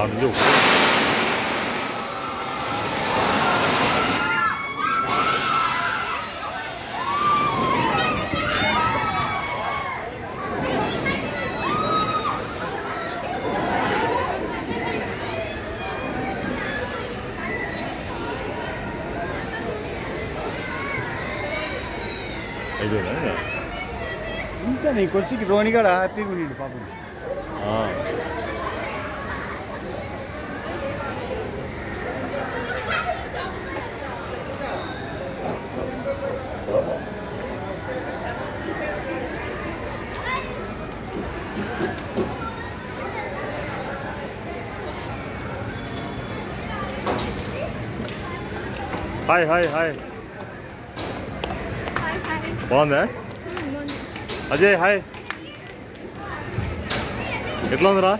నుంచి ఒకటి అయిపోయిందా ఇంకా? ఇంకా నీకు వచ్చి రోని కూడా హ్యాపీగా ఉండి పాపం ఆ. హాయ్ హాయ్ హాయ్ బాగుందా అజయ్ హాయ్ ఎట్లా ఉందిరా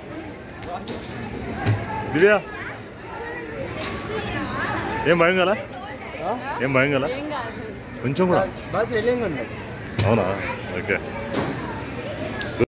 దివ్య ఏం భయం కదా ఏం భయం కదా కొంచెం కూడా బాగా వెళ్ళండి అవునా ఓకే